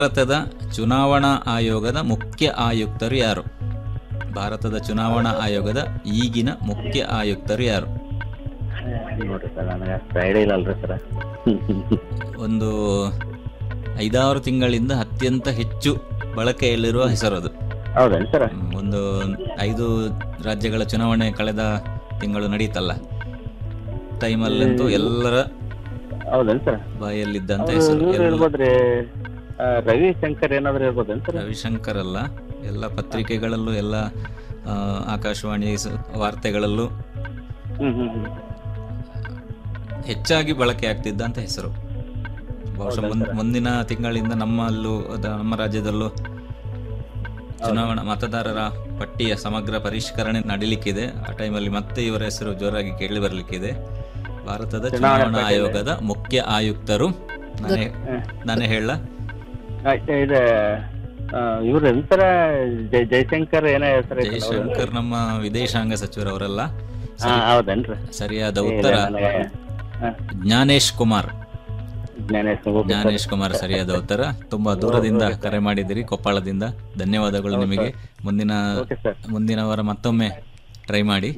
ಭಾರತದ ಚುನಾವಣಾ ಆಯೋಗದ ಮುಖ್ಯ ಆಯುಕ್ತರು ಯಾರು ಭಾರತದ ಚುನಾವಣಾ ಆಯೋಗದ ಈಗಿನ ಮುಖ್ಯ ಆಯುಕ್ತರು ಯಾರು ನೋಡ್ರಿ ಸರ್ ನನಗೆ ಅಷ್ಟು ಐಡಿಯಾ ಇಲ್ಲ ಅಲ್ರಿ ಸರ್ ಒಂದು ಐದಾರು ತಿಂಗಳಿಂದ ಅತ್ಯಂತ ಹೆಚ್ಚು ಬಳಕೆಯಲ್ಲಿರುವ ಹೆಸರು ಅದು ಹೌದೇನು ಸರ್ ಹ್ಮ್, ಒಂದು ಐದು ರಾಜ್ಯಗಳ ಚುನಾವಣೆ ಕಳೆದ ತಿಂಗಳು ನಡೀತಲ್ಲ ಟೈಮಲ್ಲಂತೂ ಎಲ್ಲರ ಹೌದೇನು ಸರ್ ಬಾಯಲ್ಲಿದ್ದಂತ ಅವ್ರು ಹೆಸರು ಇವ್ರು ಎಲ್ಲ- ಇರ್ಬೋದ್ರಿ ಆ, ರವಿಶಂಕರ್ ಏನಾದ್ರು ಇರ್ಬೋದೇನು ಸರ್ ರವಿಶಂಕರ್ ಅಲ್ಲ ಎಲ್ಲ ಪತ್ರಿಕೆಗಳಲ್ಲೂ ಎಲ್ಲ ಆ, ಆಕಾಶವಾಣಿ ಸ- ವಾರ್ತೆಗಳಲ್ಲೂ ಹ್ಮ್ ಹ್ಮ್ ಹ್ಮ್ ಹೆಚ್ಚಾಗಿ ಬಳಕೆ ಆಗ್ತಿದ್ದಂತ ಹೆಸರು ಬಹುಶಃ ಮುನ್- ಮುಂದಿನ ತಿಂಗಳಿಂದ ನಮ್ಮಲ್ಲೂ ಅದ- ನಮ್ಮ ರಾಜ್ಯದಲ್ಲೂ ಚುನಾವಣಾ ಮತದಾರರ ಪಟ್ಟಿಯ ಸಮಗ್ರ ಪರಿಷ್ಕರಣೆ ನಡೀಲಿಕ್ಕಿದೆ ಆ ಟೈಮಲ್ಲಿ ಮತ್ತೆ ಇವರ ಹೆಸರು ಜೋರಾಗಿ ಕೇಳಿ ಬರ್ಲಿಕ್ಕಿದೆ ಭಾರತದ ಚುನಾವಣಾ ಆಯೋಗದ ಮುಖ್ಯ ಆಯುಕ್ತರು ನಾನೇ ನಾನೇ ಹೇಳ ಆ, ಇದು ಇವ್ರು ಎಂತರ ಜೈ ಜೈಶಂಕರ್ ಏನೋ ಹೆಸರು ಜಯಶಂಕರ್ ನಮ್ಮ ವಿದೇಶಾಂಗ ಸಚಿವರವರಲ್ಲ ಹಾ ಹೌದೇನ್ರಿ ಸರಿಯಾದ ಇಲ್ಲ, ಉತ್ತರ ನನಗೆ ಹಾ, ಜ್ಞಾನೇಶ್ ಕುಮಾರ್ ಜ್ಞಾನೇಶ್ ಹೋಗ್ಬೇಕು. ಜ್ಞಾನೇಶ್ ಕುಮಾರ್ ಸರಿಯಾದ ಉತ್ತರ ತುಂಬಾ ದೂರದಿಂದ ಕರೆ ಮಾಡಿದಿರಿ ಕೊಪ್ಪಳದಿಂದ ಧನ್ಯವಾದಗಳು ನಿಮಗೆ ಮುಂದಿನ ಓಕೆ ಸರ್ ಮುಂದಿನ ವಾರ ಮತ್ತೊಮ್ಮೆ ಟ್ರೈ ಮಾಡಿ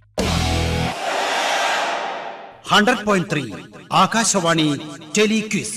hundred point three Akashvani telequiz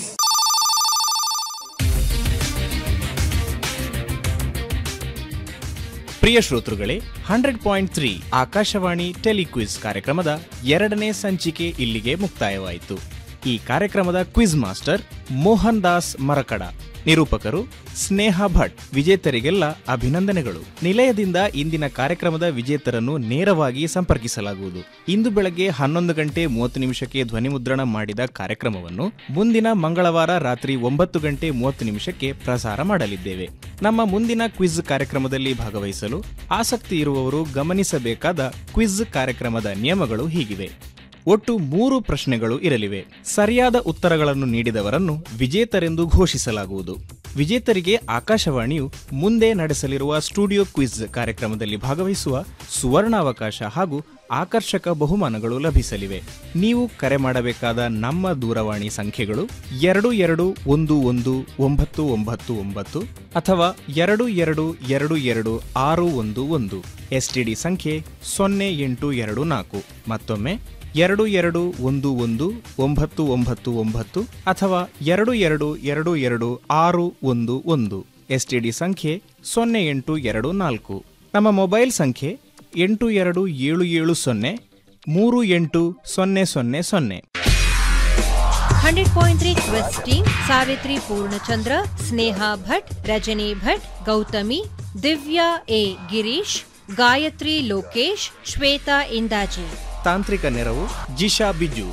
ಪ್ರಿಯ ಶ್ರೋತೃಗಳೇ hundred point three Akashvani telequiz ಕಾರ್ಯಕ್ರಮದ ಎರಡನೇ ಸಂಚಿಕೆ ಇಲ್ಲಿಗೆ ಮುಕ್ತಾಯವಾಯಿತು ಈ ಕಾರ್ಯಕ್ರಮದ ಕ್ವಿಜ್ ಮಾಸ್ಟರ್ ಮೋಹನ್ ದಾಸ್ ಮರಕಡ ನಿರೂಪಕರು ಸ್ನೇಹ ಭಟ್ ವಿಜೇತರಿಗೆಲ್ಲ ಅಭಿನಂದನೆಗಳು ನಿಲಯದಿಂದ ಇಂದಿನ ಕಾರ್ಯಕ್ರಮದ ವಿಜೇತರನ್ನು ನೇರವಾಗಿ ಸಂಪರ್ಕಿಸಲಾಗುವುದು ಇಂದು ಬೆಳಗ್ಗೆ ಹನ್ನೊಂದು ಗಂಟೆ ಮೂವತ್ತು ನಿಮಿಷಕ್ಕೆ ಧ್ವನಿಮುದ್ರಣ ಮಾಡಿದ ಕಾರ್ಯಕ್ರಮವನ್ನು ಮುಂದಿನ ಮಂಗಳವಾರ ರಾತ್ರಿ ಒಂಬತ್ತು ಗಂಟೆ ಮೂವತ್ತು ನಿಮಿಷಕ್ಕೆ ಪ್ರಸಾರ ಮಾಡಲಿದ್ದೇವೆ ನಮ್ಮ ಮುಂದಿನ ಕ್ವಿಜ್ ಕಾರ್ಯಕ್ರಮದಲ್ಲಿ ಭಾಗವಹಿಸಲು ಆಸಕ್ತಿ ಇರುವವರು ಗಮನಿಸಬೇಕಾದ ಕ್ವಿಜ್ ಕಾರ್ಯಕ್ರಮದ ನಿಯಮಗಳು ಹೀಗಿವೆ ಒಟ್ಟು ಮೂರು ಪ್ರಶ್ನೆಗಳು ಇರಲಿವೆ ಸರಿಯಾದ ಉತ್ತರಗಳನ್ನು ನೀಡಿದವರನ್ನು ವಿಜೇತರೆಂದು ಘೋಷಿಸಲಾಗುವುದು ವಿಜೇತರಿಗೆ ಆಕಾಶವಾಣಿಯು ಮುಂದೆ ನಡೆಸಲಿರುವ ಸ್ಟುಡಿಯೋ ಕ್ವಿಜ್ ಕಾರ್ಯಕ್ರಮದಲ್ಲಿ ಭಾಗವಹಿಸುವ ಸುವರ್ಣಾವಕಾಶ ಹಾಗೂ ಆಕರ್ಷಕ ಬಹುಮಾನಗಳು ಲಭಿಸಲಿವೆ ನೀವು ಕರೆ ಮಾಡಬೇಕಾದ ನಮ್ಮ ದೂರವಾಣಿ ಸಂಖ್ಯೆಗಳು ಎರಡು ಎರಡು ಒಂದು ಒಂದು ಒಂಬತ್ತು ಒಂಬತ್ತು ಒಂಬತ್ತು ಅಥವಾ ಎರಡು ಎರಡು ಎರಡು ಎರಡು ಆರು ಒಂದು ಒಂದು ಎಸ್ಟಿಡಿ ಸಂಖ್ಯೆ ಸೊನ್ನೆ ಎಂಟು ಎರಡು ನಾಲ್ಕು ಮತ್ತೊಮ್ಮೆ ಎರಡು ಎರಡು ಒಂದು ಒಂದು ಒಂಬತ್ತು ಒಂಬತ್ತು ಒಂಬತ್ತು ಅಥವಾ ಎರಡು ಎರಡು ಎರಡು ಎರಡು ಆರು ಒಂದು ಒಂದು ಎಸ್ಟಿಡಿ ಸಂಖ್ಯೆ ಸೊನ್ನೆ ಎಂಟು ಎರಡು ನಾಲ್ಕು ನಮ್ಮ ಮೊಬೈಲ್ ಸಂಖ್ಯೆ ಎಂಟು ಎರಡು ಏಳು ಏಳು ಸೊನ್ನೆ ಮೂರು ಎಂಟು ಸೊನ್ನೆ ಸೊನ್ನೆ ಸೊನ್ನೆ hundred point three quest team Savitri Poornachandra Sneha Bhat Rajani Bhat Gautami Divya A Girish Gayatri Lokesh Shweta ಇಂದಾಜಿ ತಾಂತ್ರಿಕ ನೆರವು ಜಿಶಾ ಬಿಜು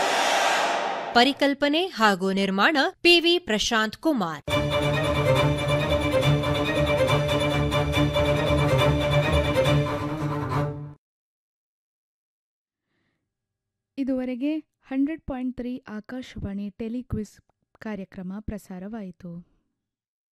ಪರಿಕಲ್ಪನೆ ಹಾಗೂ ನಿರ್ಮಾಣ ಪಿವಿ ಪ್ರಶಾಂತ್ ಕುಮಾರ್ ಇದುವರೆಗೆ hundred point three Akashvani telequiz ಕಾರ್ಯಕ್ರಮ ಪ್ರಸಾರವಾಯಿತು